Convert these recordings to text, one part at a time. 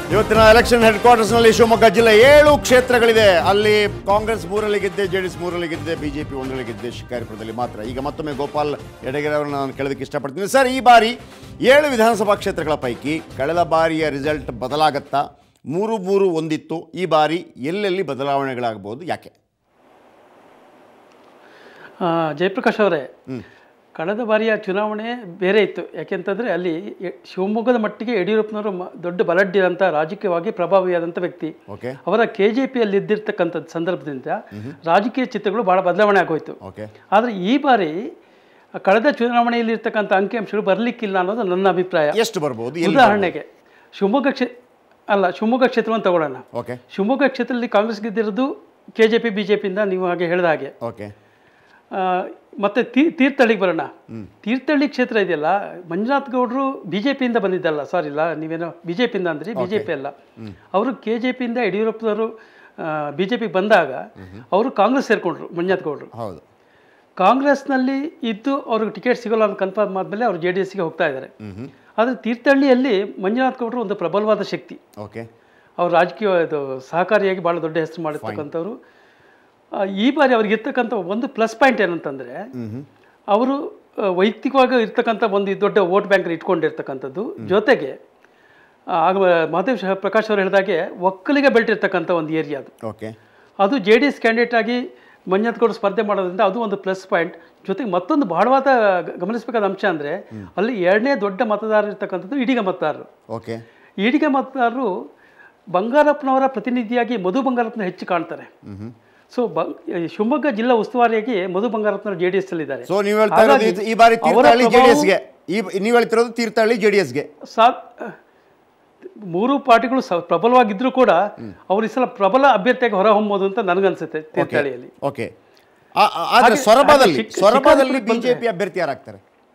ಇವತ್ತಿನ election head ಕ್ವಾರ್ಟರ್ಸ್ನಲ್ಲಿ Shivamogga ಜಿಲ್ಲೆ ಏಳು ಕ್ಷೇತ್ರಗಳಿದೆ ಅಲ್ಲಿ ಕಾಂಗ್ರೆಸ್ ಮೂರರಲ್ಲಿ ಗೆದ್ದೆ ಜೆ ಡಿ ಎಸ್ ಮೂರರಲ್ಲಿ ಗೆದ್ದೆ ಬಿಜೆಪಿ ಒಂದರಲ್ಲಿ ಗೆದ್ದೆ ಶಿಕಾರಿಪುರದಲ್ಲಿ ಮಾತ್ರ ಈಗ ಮತ್ತೊಮ್ಮೆ ಗೋಪಾಲ್ ಎಡಗೆರೆ ಅವರನ್ನು ನಾನು ಕೇಳೋದಕ್ಕೆ ಇಷ್ಟಪಡ್ತೀನಿ ಸರ್ ಈ ಬಾರಿ ಏಳು ವಿಧಾನಸಭಾ ಕ್ಷೇತ್ರಗಳ ಪೈಕಿ ಕಳೆದ ಬಾರಿಯ ರಿಸಲ್ಟ್ ಬದಲಾಗತ್ತಾ ಮೂರು ಮೂರು ಒಂದಿತ್ತು ಈ ಬಾರಿ ಎಲ್ಲೆಲ್ಲಿ ಬದಲಾವಣೆಗಳಾಗಬಹುದು ಯಾಕೆ ಆ, ಜಯಪ್ರಕಾಶ್ ಅವರೇ ಕಳೆದ ಬಾರಿಯ ಚುನಾವಣೆ ಬೇರೆ ಇತ್ತು ಯಾಕೆಂತಂದರೆ ಅಲ್ಲಿ ಎ- ಶಿವಮೊಗ್ಗದ ಮಟ್ಟಿಗೆ ಯಡಿಯೂರಪ್ಪನವರು ಮ- ದೊಡ್ಡ ಬಲಡ್ಡಿಯಾದಂಥ ರಾಜಕೀಯವಾಗಿ ಪ್ರಭಾವಿಯಾದಂಥ ವ್ಯಕ್ತಿ ಓಕೆ ಅವರ ಕೆ ಜೆ ಪಿಯಲ್ಲಿ ಇದ್ದಿರ್ತಕ್ಕಂಥ ಸಂದರ್ಭದಿಂದ ರಾಜಕೀಯ ಚಿತ್ರಗಳು ಭಾಳ ಬದಲಾವಣೆ ಆಗೋಯ್ತು ಓಕೆ ಆದರೆ ಈ ಬಾರಿ ಕಳೆದ ಚುನಾವಣೆಯಲ್ಲಿ ಇರ್ತಕ್ಕಂಥ ಅಂಕಿಅಂಶಗಳು ಬರಲಿಕ್ಕಿಲ್ಲ ಅನ್ನೋದು ನನ್ನ ಅಭಿಪ್ರಾಯ ಎಷ್ಟು ಬರ್ಬೋದು ಎಲ್ಲಿ ಉದಾಹರಣೆಗೆ ಶಿವಮೊಗ್ಗ ಕ್ಷೇ ಅಲ್ಲ ಶಿವಮೊಗ್ಗ ಕ್ಷೇತ್ರವನ್ನು ತಗೊಳ್ಳೋಣ ಓಕೆ ಶಿವಮೊಗ್ಗ ಕ್ಷೇತ್ರದಲ್ಲಿ ಕಾಂಗ್ರೆಸ್ ಗೆದ್ದಿರೋದು K J P B J ಪಿಯಿಂದ ನೀವು ಹಾಗೆ ಹೇಳಿದ ಹಾಗೆ ಓಕೆ ಆ, ಮತ್ತೆ ತೀ ತೀರ್ಥಹಳ್ಳಿಗೆ ಬರೋಣ ತೀರ್ಥಹಳ್ಳಿ ಕ್ಷೇತ್ರ ಇದೆಯಲ್ಲ ಮಂಜುನಾಥ್ ಗೌಡರು ಬಿ ಜೆ ಪಿಯಿಂದ ಬಂದಿದ್ದಲ್ಲ ಸಾರಿ ಇಲ್ಲ ನೀವೇನೋ ಬಿ ಜೆ ಪಿಯಿಂದ ಅಂದ್ರಿ ಬಿ ಜೆ ಪಿ ಅಲ್ಲ ಅವರು ಕೆ ಜೆ ಪಿಯಿಂದ ಯಡಿಯೂರಪ್ಪನವರು ಬಿ ಜೆ ಪಿಗೆ ಬಂದಾಗ ಅವರು ಕಾಂಗ್ರೆಸ್ ಸೇರಿಕೊಂಡ್ರು ಮಂಜುನಾಥ್ ಗೌಡರು ಹೌದು ಕಾಂಗ್ರೆಸ್ನಲ್ಲಿ ಇದ್ದು ಅವ್ರಿಗೆ ಟಿಕೆಟ್ ಸಿಗೋಲ್ಲ ಅಂತ ಕನ್ಫರ್ಮ್ ಆದಮೇಲೆ ಅವರು ಜೆ ಡಿ ಎಸ್ಗೆ ಹೋಗ್ತಾ ಇದ್ದಾರೆ ಆದರೆ ತೀರ್ಥಹಳ್ಳಿಯಲ್ಲಿ ಮಂಜುನಾಥ್ ಗೌಡರು ಒಂದು ಪ್ರಬಲವಾದ ಶಕ್ತಿ ಓಕೆ ಅವರು ರಾಜಕೀಯ ಇದು ಸಹಕಾರಿಯಾಗಿ ಭಾಳ ದೊಡ್ಡ ಹೆಸರು ಮಾಡಿರ್ತಕ್ಕಂಥವ್ರು ಆ, ಈ ಬಾರಿ ಅವ್ರಿಗೆ ಇರ್ತಕ್ಕಂಥ ಒಂದು ಪ್ಲಸ್ ಪಾಯಿಂಟ್ ಏನಂತಂದರೆ ಅವರು ಆ, ವೈಯಕ್ತಿಕವಾಗಿ ಇರ್ತಕ್ಕಂಥ ಒಂದು ದೊಡ್ಡ ವೋಟ್ ಬ್ಯಾಂಕ್ ಇಟ್ಕೊಂಡಿರ್ತಕ್ಕಂಥದ್ದು ಜೊತೆಗೆ ಆ, ಆಗ ಮಹದೇವ್ ಶ- ಪ್ರಕಾಶ್ ಅವರು ಹೇಳಿದಾಗೆ ಒಕ್ಕಲಿಗ ಬೆಲ್ಟ್ ಇರ್ತಕ್ಕಂಥ ಒಂದು ಏರಿಯಾ ಅದು ಓಕೆ ಅದು ಜೆ ಡಿ ಎಸ್ ಕ್ಯಾಂಡಿಡೇಟ್ ಆಗಿ ಮಂಜುನಾಥ್ ಗೌಡ ಸ್ಪರ್ಧೆ ಮಾಡೋದ್ರಿಂದ ಅದು ಒಂದು ಪ್ಲಸ್ ಪಾಯಿಂಟ್ ಜೊತೆಗೆ ಮತ್ತೊಂದು ಬಹಳವಾದ ಗ- ಗಮನಿಸಬೇಕಾದ ಅಂಶ ಅಂದರೆ ಅಲ್ಲಿ ಎರಡನೇ ದೊಡ್ಡ ಮತದಾರ ಇರ್ತಕ್ಕಂಥದ್ದು ಈಡಿಗ ಮತದಾರರು ಓಕೆ ಈಡಿಗ ಮತದಾರರು ಬಂಗಾರಪ್ಪನವರ ಪ್ರತಿನಿಧಿಯಾಗಿ ಮಧು ಬಂಗಾರಪ್ಪನ ಹೆಚ್ಚು ಕಾಣ್ತಾರೆ ಸೊ ಬ ಈ ಶಿವಮೊಗ್ಗ ಜಿಲ್ಲಾ ಉಸ್ತುವಾರಿಯಾಗಿ ಮಧು ಬಂಗಾರಪ್ಪನವರು ಜೆ ಡಿ ಎಸ್ ಅಲ್ಲಿದ್ದಾರೆ ಸೊ ನೀವು ಹೇಳ್ತಾ ಇರೋದು ಹಾಗಾಗಿ ಇದು- ಈ ಬಾರಿ ಅವರ ತೀರ್ಥಹಳ್ಳಿ ಜೆ ಡಿ ಪ್ರಭಾವ- ಎಸ್ಗೆ ಈ ನೀವು ಹೇಳ್ತಿರೋದು ತೀರ್ಥಹಳ್ಳಿ ಜೆ ಡಿ ಎಸ್ಗೆ ಸಾ ಮೂರು ಪಾರ್ಟಿಗಳು ಸ ಪ್ರಬಲವಾಗಿದ್ದರೂ ಕೂಡ ಅವರು ಈ ಸಲ ಪ್ರಬಲ ಅಭ್ಯರ್ಥಿಯಾಗಿ ಹೊರಹೊಮ್ಮೋದು ಅಂತ ನನಗನ್ಸುತ್ತೆ ತೀರ್ಥಹಳ್ಳಿಯಲ್ಲಿ ಓಕೆ ಆ- ಆ- ಆದ್ರೆ ಹಾಗೆ- ಸೊರಬದಲ್ಲಿ ಹಾಗೆ ಶಿಕ್- ಸೊರಬದಲ್ಲಿ ಶಿಕಾರಿಪುರಕ್ಕೆ ಬಿಜೆಪಿ ಅಭ್ಯರ್ಥಿ ಯಾರಾಗ್ತಾರೆ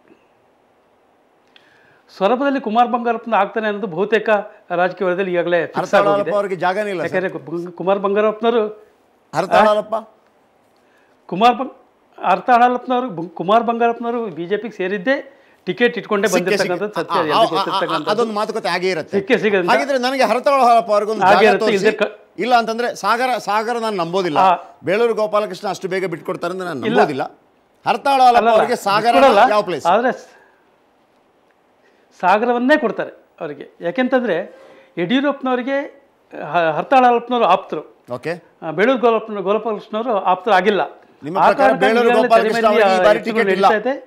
ಸೊರಬದಲ್ಲಿ ಕುಮಾರ್ ಬಂಗಾರಪ್ಪನ ಆಗ್ತಾನೆ ಅನ್ನೋದು ಬಹುತೇಕ ರಾಜಕೀಯ ವಲಯದಲ್ಲಿ ಈಗಾಗಲೇ ಫಿಕ್ಸ್ ಆಗೋಗಿದೆ ಹರತಾಳಪ್ಪ ಅವರಿಗೆ ಜಾಗನೇ ಇಲ್ಲ ಸರ್. ಯಾಕಂದ್ರೆ ಬಂ- ಕುಮಾರ್ ಬಂಗಾರಪ್ಪನವರು ಹರತಾಳಪ್ಪ ಕುಮಾರ್ ಬಂಗ್ ಅರ್ಥ ಹಾಳಪ್ಪನವರು ಕುಮಾರ್ ಬಂಗಾರಪ್ಪನವರು ಬಿಜೆಪಿಗೆ ಸೇರಿದ್ದೇ ಟಿಕೆಟ್ ಇಟ್ಕೊಂಡೇ ಸಿಕ್ಕೇ ಸಿಕ್ಕ- ಬಂದಿರ್ತಕ್ಕಂಥ ಸತ್ಯ ಆ- ಎಲ್ರಿಗೂ ಆ- ಆ- ಗೊತ್ತಿರ್ತಕ್ಕಂಥದ್ದು. ಅದೊಂದು ಮಾತುಕತೆ ಹಾಗೇ ಇರುತ್ತೆ ಸಿಕ್ಕೇ ಸಿಗದಂತ ಹಾಗಿದ್ರೆ ನನಗೆ ಹರತಾಳಪ್ಪ ಅವ್ರಿಗೊಂದು ಹಾಗೆ ಜಾಗ ಇರುತ್ತೆ, ತೋರಿಸಿ ಇಲ್ದೇ ಕ- ಇಲ್ಲ ಅಂತಂದ್ರೆ ಸಾಗರ ಸಾಗರ ನಾನು ನಂಬೋದಿಲ್ಲ ಆ. ಬೇಳೂರು ಗೋಪಾಲಕೃಷ್ಣ ಅಷ್ಟು ಬೇಗ ಬಿಟ್ಕೊಡ್ತಾರೆ ಅಂತ ನಾನು ನಂಬೋದಿಲ್ಲ ಹರತಾಳ ಅವರಿಗೆ ಸಾಗರ ಬಿಟ್ಕೊಡಲ್ಲ, ಯಾವ ಪ್ಲೇಸ್ ಆದ್ರೆ ಸ- ಸಾಗರವನ್ನೇ ಕೊಡ್ತಾರೆ ಅವರಿಗೆ ಯಾಕೆಂತಂದ್ರೆ ಯಡಿಯೂರಪ್ಪನವರಿಗೆ ಹ- ಹರ್ತಾಳ ಅಲ್ಲಪ್ಪನವರು ಆಪ್ತರು ಓಕೆ ಆ, ಬೇಳೂರು ಗೋಲಪ್ಪ ಗೋಪಾಲಕೃಷ್ಣವರು ಆಪ್ತರು ಆಗಿಲ್ಲ ನಿಮ್ಮ ಆ ಪ್ರಕಾರ ಕಾರಣಕ್ಕಾಗಿ ಬೇಳೂರು ಈಗಾಗಲೇ ಗೋಪಾಲಕೃಷ್ಣ ತೆರೆಮೇಲೆ ಅವರಿಗೆ ಈ ಬಾರಿ ಹೆಚ್ಚುಗಳು ಟಿಕೆಟ್ ಇಲ್ಲ. ನಡೀತಾ ಇದೆ.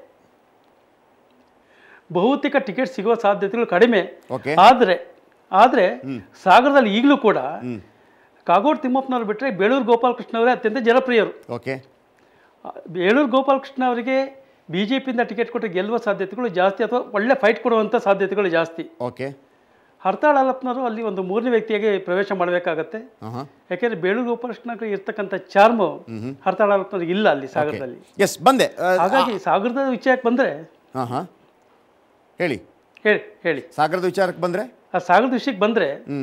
ಬಹುತೇಕ ಟಿಕೆಟ್ ಸಿಗುವ ಸಾಧ್ಯತೆಗಳು ಕಡಿಮೆ ಓಕೆ ಆದ್ರೆ ಆದ್ರೆ ಸಾಗರದಲ್ಲಿ ಈಗಲೂ ಕೂಡ ಕಾಗೋಡು ತಿಮ್ಮಪ್ಪನವ್ರು ಬಿಟ್ಟರೆ ಬೇಳೂರು ಗೋಪಾಲಕೃಷ್ಣ ಅವರೇ ಅತ್ಯಂತ ಜನಪ್ರಿಯರು ಓಕೆ ಆ, ಬೇಳೂರು ಗೋಪಾಲಕೃಷ್ಣ ಅವರಿಗೆ ಬಿ ಜೆ ಪಿಯಿಂದ ಟಿಕೆಟ್ ಕೊಟ್ಟರೆ ಗೆಲ್ಲುವ ಸಾಧ್ಯತೆಗಳು ಜಾಸ್ತಿ ಅಥವಾ ಒಳ್ಳೆ ಫೈಟ್ ಕೊಡುವಂಥ ಸಾಧ್ಯತೆಗಳು ಜಾಸ್ತಿ ಓಕೆ ಹರ್ತಾಳ ಅಲ್ಲಪ್ಪನವರು ಅಲ್ಲಿ ಒಂದು ಮೂರನೇ ವ್ಯಕ್ತಿಯಾಗಿ ಪ್ರವೇಶ ಮಾಡಬೇಕಾಗತ್ತೆ ಹಾಂ ಯಾಕೆಂದ್ರೆ ಬೇಳೂರು ಗೋಪಾಲಕೃಷ್ಣಗೆ ಇರ್ತಕ್ಕಂಥ ಚಾರ್ಮು ಹರ್ತಾಳ ಅಲ್ಲಪ್ಪನವ್ರಿಗೆ ಇಲ್ಲ ಅಲ್ಲಿ ಸಾಗರದಲ್ಲಿ ಎಸ್ ಬಂದೆ ಹಾಗಾಗಿ ಸಾಗರದ ವಿಷಯಕ್ಕೆ ಬಂದರೆ ಹಾಂ ಹಾಂ ಹೇಳಿ ಹೇಳಿ ಹೇಳಿ ಸಾಗರದ ವಿಚಾರಕ್ಕೆ ಬಂದರೆ ಆ ಸಾಗರದ ವಿಷಯಕ್ಕೆ ಬಂದರೆ ಹ್ಞೂ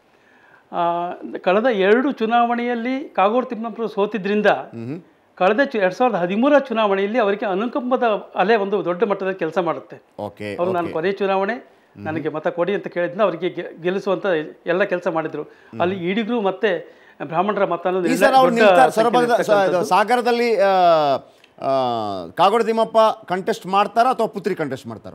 ಕಳೆದ ಎರಡು ಚುನಾವಣೆಯಲ್ಲಿ ಕಾಗೋಡು ತಿಮ್ಮಪ್ಪರು ಸೋತಿದ್ರಿಂದ ಕಳೆದ ಚು ಎರಡು ಸಾವಿರದ ಹದಿಮೂರರ ಚುನಾವಣೆಯಲ್ಲಿ ಅವರಿಗೆ ಅನುಕಂಪದ ಅಲೆ ಒಂದು ದೊಡ್ಡ ಮಟ್ಟದ ಕೆಲಸ ಮಾಡುತ್ತೆ ಓಕೆ ಅವರು ನಾನು ಕೊನೆ ಚುನಾವಣೆ ನನಗೆ ಮತ ಕೊಡಿ ಅಂತ ಕೇಳಿದ್ನ ಅವರಿಗೆ ಗೆ- ಗೆಲ್ಲಿಸುವಂತ ಎಲ್ಲ ಕೆಲಸ ಮಾಡಿದ್ರು ಅಲ್ಲಿ ಈಡಿಗರು ಮತ್ತೆ ಬ್ರಾಹ್ಮಣರ ಮತ ಅನ್ನೋದು ಈ ಎಲ್ಲ ಸಲ ಅವ್ರು ದೊಡ್ಡ ನಿಲ್ತಾರೆ ಸಂಖ್ಯೆಯಲ್ಲಿ ಸೊರಬದ ಸ- ಇದು ಇರ್ತಕ್ಕಂಥದ್ದು. ಸಾಗರದಲ್ಲಿ ಆ, ಆ, ಕಾಗೋಡು ತಿಮ್ಮಪ್ಪ ಕಂಟೆಸ್ಟ್ ಮಾಡ್ತಾರಾ ಅಥವಾ ಪುತ್ರಿ ಕಂಟೆಸ್ಟ್ ಮಾಡ್ತಾರೋ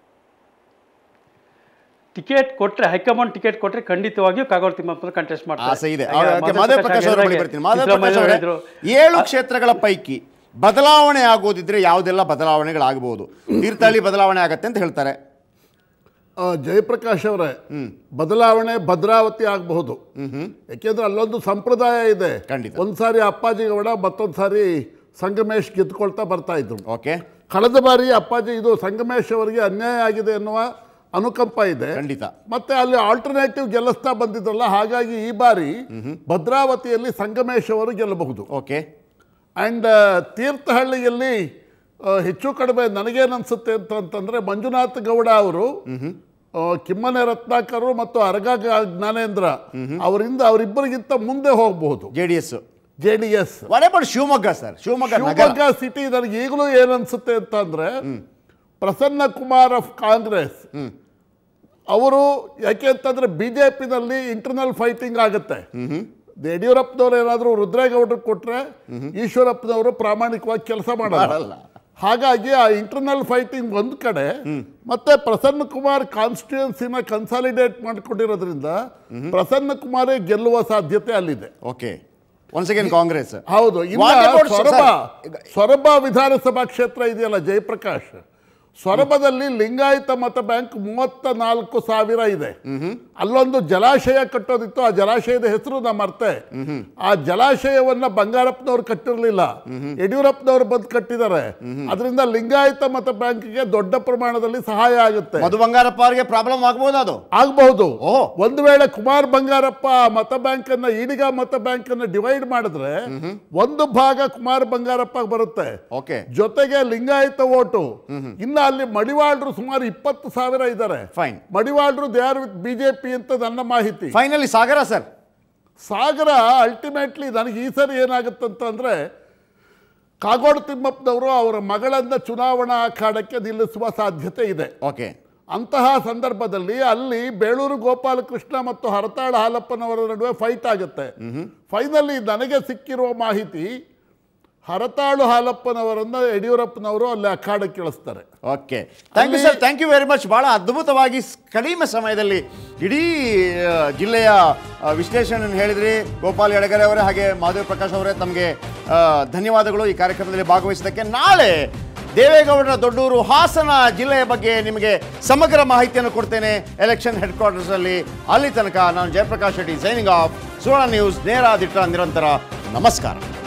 ಟಿಕೆಟ್ ಕೊಟ್ರೆ ಹೈಕಮಾಂಡ್ ಟಿಕೆಟ್ ಕೊಟ್ರೆ ಖಂಡಿತವಾಗಿಯೂ ಕಾಗೋಡು ತಿಮ್ಮಪ್ಪನ ಕಂಟೆಸ್ಟ್ ಮಾಡ್ತಾರೆ ಆಸೆ ಇದೆ ಹಾಗೆ ಅವ್ರ- ಮಾಧವ ಮಾಧವ ಪ್ರಕಾಶ್ ಪ್ರಕಾಶ್ ಅವರ ಬಳಿ ಹೇಳಿದಾಗೆ ಬರ್ತೀನಿ ಮಾಧವ ಸಿದ್ದರಾಮಯ್ಯ ಪ್ರಕಾಶ್ ಅವರೇ ಹೇಳಿದ್ರು. ಏಳು ಕ್ಷೇತ್ರಗಳ ಪೈಕಿ ಬದಲಾವಣೆ ಆಗೋದಿದ್ರೆ ಯಾವುದೆಲ್ಲ ಬದಲಾವಣೆಗಳಾಗಬಹುದು ತೀರ್ಥಹಳ್ಳಿ ಬದಲಾವಣೆ ಆಗತ್ತೆ ಅಂತ ಹೇಳ್ತಾರೆ ಆ, ಜಯಪ್ರಕಾಶ್ ಅವರೇ ಬದಲಾವಣೆ ಭದ್ರಾವತಿ ಆಗಬಹುದು ಯಾಕೆಂದ್ರೆ ಅಲ್ಲೊಂದು ಸಂಪ್ರದಾಯ ಇದೆ ಖಂಡಿತ. ಒಂದ್ಸಾರಿ ಅಪ್ಪಾಜಿ ಗೌಡ ಮತ್ತೊಂದು ಸಾರಿ ಸಂಗಮೇಶ್ ಗೆದ್ಕೊಳ್ತಾ ಬರ್ತಾ ಇದ್ರು ಓಕೆ ಕಳೆದ ಬಾರಿ ಅಪ್ಪಾಜಿ ಇದು ಸಂಗಮೇಶ್ ಅವರಿಗೆ ಅನ್ಯಾಯ ಆಗಿದೆ ಎನ್ನುವ ಅನುಕಂಪ ಇದೆ ಖಂಡಿತ ಮತ್ತೆ ಅಲ್ಲಿ ಆಲ್ಟರ್ನೇಟಿವ್ ಗೆಲ್ಲಿಸ್ತಾ ಬಂದಿದ್ರಲ್ಲ ಹಾಗಾಗಿ ಈ ಬಾರಿ ಭದ್ರಾವತಿಯಲ್ಲಿ ಸಂಗಮೇಶ್ ಅವರು ಗೆಲ್ಲಬಹುದು ಓಕೆ ಆ್ಯಂಡ್ ತೀರ್ಥಹಳ್ಳಿಯಲ್ಲಿ ಆ, ಹೆಚ್ಚು ಕಡಿಮೆ ನನಗೇನನ್ಸುತ್ತೆ ಅಂತಂತಂದರೆ ಮಂಜುನಾಥ ಗೌಡ ಅವರು ಆ, ಕಿಮ್ಮನೆ ರತ್ನಾಕರು ಮತ್ತು ಅರಗ ಗ- ಜ್ಞಾನೇಂದ್ರ ಅವರಿಂದ ಅವರಿಬ್ಬರಿಗಿಂತ ಮುಂದೆ ಹೋಗಬಹುದು J D S J D S what about Shivamogga sir Shivamogga ನಗರ ಶಿವಮೊಗ್ಗ ಸಿಟಿ ನನಗೆ ಈಗಲೂ ಏನನ್ಸುತ್ತೆ ಅಂತಂದ್ರೆ ಪ್ರಸನ್ನ ಕುಮಾರ್ ಆಫ್ ಕಾಂಗ್ರೆಸ್ ಅವರು ಯಾಕೆ ಅಂತಂದ್ರೆ ಬಿ ಜೆ ಪಿನಲ್ಲಿ ಇಂಟರ್ನಲ್ ಫೈಟಿಂಗ್ ಆಗುತ್ತೆ ಯಡಿಯೂರಪ್ಪನವ್ರು ಏನಾದರೂ ರುದ್ರೇಗೌಡರು ಕೊಟ್ರೆ ಈಶ್ವರಪ್ಪನವರು ಪ್ರಾಮಾಣಿಕವಾಗಿ ಕೆಲಸ ಮಾಡಲ್ಲ ಮಾಡಲ್ಲ. ಹಾಗಾಗಿ ಆ ಇಂಟರ್ನಲ್ ಫೈಟಿಂಗ್ ಒಂದು ಕಡೆ ಮತ್ತೆ ಪ್ರಸನ್ನ ಕುಮಾರ್ ಕಾನ್ಸ್ಟಿಟ್ಯೂನ್ಸಿನ ಕನ್ಸಾಲಿಡೇಟ್ ಮಾಡ್ಕೊಂಡಿರೋದ್ರಿಂದ ಪ್ರಸನ್ನ ಕುಮಾರೇ ಗೆಲ್ಲುವ ಸಾಧ್ಯತೆ ಅಲ್ಲಿದೆ ಓಕೆ ಒನ್ಸ್ ಅಗೇನ್ ಕಾಂಗ್ರೆಸ್ ಹೌದು ಇನ್ನು What about Soraba sir? Soraba ವಿಧಾನಸಭಾ ಕ್ಷೇತ್ರ ಇದೆಯಲ್ಲ ಜಯಪ್ರಕಾಶ್ ಸೊರಬದಲ್ಲಿ ಲಿಂಗಾಯತ ಮತ ಬ್ಯಾಂಕ್ ಮೂವತ್ತ ನಾಲ್ಕು ಸಾವಿರ ಇದೆ ಅಲ್ಲೊಂದು ಜಲಾಶಯ ಕಟ್ಟೋದಿತ್ತು ಆ ಜಲಾಶಯದ ಹೆಸರು ನಾ ಮರ್ತೆ ಆ ಜಲಾಶಯವನ್ನ ಬಂಗಾರಪ್ಪನವ್ರು ಕಟ್ಟಿರ್ಲಿಲ್ಲ ಯಡಿಯೂರಪ್ಪನವ್ರು ಬಂದು ಕಟ್ಟಿದ್ದಾರೆ ಅದರಿಂದ ಲಿಂಗಾಯತ ಮತ ಬ್ಯಾಂಕ್ಗೆ ದೊಡ್ಡ ಪ್ರಮಾಣದಲ್ಲಿ ಸಹಾಯ ಆಗುತ್ತೆ ಮಧು ಬಂಗಾರಪ್ಪ ಅವರಿಗೆ ಪ್ರಾಬ್ಲಮ್ ಆಗ್ಬೋದು ಅದು ಆಗಬಹುದು ಓಹ್. ಒಂದು ವೇಳೆ ಕುಮಾರ್ ಬಂಗಾರಪ್ಪ ಆ ಮತ ಬ್ಯಾಂಕ್ ಅನ್ನ ಈಡಿಗ ಮತ ಬ್ಯಾಂಕ್ ಅನ್ನ ಡಿವೈಡ್ ಮಾಡಿದ್ರೆ ಒಂದು ಭಾಗ ಕುಮಾರ್ ಬಂಗಾರಪ್ಪ ಬರುತ್ತೆ ಓಕೆ ಜೊತೆಗೆ ಲಿಂಗಾಯತ ಓಟು ಇನ್ನು ಅಲ್ಲಿ ಮಡಿವಾಳರು ಸುಮಾರು ಇಪ್ಪತ್ತು ಸಾವಿರ ಇದ್ದಾರೆ Fine. ಮಡಿವಾಳರು ದೇ ಆರ್ ವಿತ್ ಬಿಜೆಪಿ ಅಂತ ನನ್ನ ಮಾಹಿತಿ finally Sagara sir Sagara ultimately ನನಗೆ ಈ ಸರಿ ಏನಾಗುತ್ತಂತಂದ್ರೆ ಕಾಗೋಡು ತಿಮ್ಮಪ್ಪನವರು ಅವರ ಮಗಳನ್ನ ಚುನಾವಣಾ ಅಖಾಡಕ್ಕೆ ನಿಲ್ಲಿಸುವ ಸಾಧ್ಯತೆ ಇದೆ ಓಕೆ ಅಂತಹ ಸಂದರ್ಭದಲ್ಲಿ ಅಲ್ಲಿ ಬೇಳೂರು ಗೋಪಾಲಕೃಷ್ಣ ಮತ್ತು ಹರತಾಳ ಹಾಲಪ್ಪನವರ ನಡುವೆ ಫೈಟ್ ಆಗುತ್ತೆ ಫೈನಲಿ ನನಗೆ ಸಿಕ್ಕಿರುವ ಮಾಹಿತಿ ಹರತಾಳು ಹಾಲಪ್ಪನವರನ್ನ ಯಡಿಯೂರಪ್ಪನವರು ಅಲ್ಲಿ ಅಖಾಡಕ್ಕೆ ಇಳಿಸ್ತಾರೆ okay thank you sir thank you very much ಭಾಳ ಅದ್ಭುತವಾಗಿ ಸ್- ಕಡಿಮೆ ಸಮಯದಲ್ಲಿ ಇಡೀ ಆ, ಜಿಲ್ಲೆಯ ಆ, ವಿಶ್ಲೇಷಣೆಯನ್ನು ಹೇಳಿದ್ರಿ ಗೋಪಾಲ್ ಎಡಗರೆ ಅವರೇ ಹಾಗೆ ಮಾಧವ ಪ್ರಕಾಶ್ ಅವರೇ ತಮಗೆ ಆ, ಧನ್ಯವಾದಗಳು ಈ ಕಾರ್ಯಕ್ರಮದಲ್ಲಿ ಭಾಗವಹಿಸಿದ್ದಕ್ಕೆ ನಾಳೆ ದೇವೇಗೌಡರ ದೊಡ್ಡೂರು ಹಾಸನ ಜಿಲ್ಲೆಯ ಬಗ್ಗೆ ನಿಮಗೆ ಸಮಗ್ರ ಮಾಹಿತಿಯನ್ನು ಕೊಡ್ತೇನೆ ಎಲೆಕ್ಷನ್ ಹೆಡ್ ಕ್ವಾರ್ಟರ್ಸಲ್ಲಿ ಅಲ್ಲಿ ತನಕ ನಾನು Jayaprakash Reddy signing off Suvarna news ನೇರ ದಿಟ್ಟ ನಿರಂತರ ನಮಸ್ಕಾರ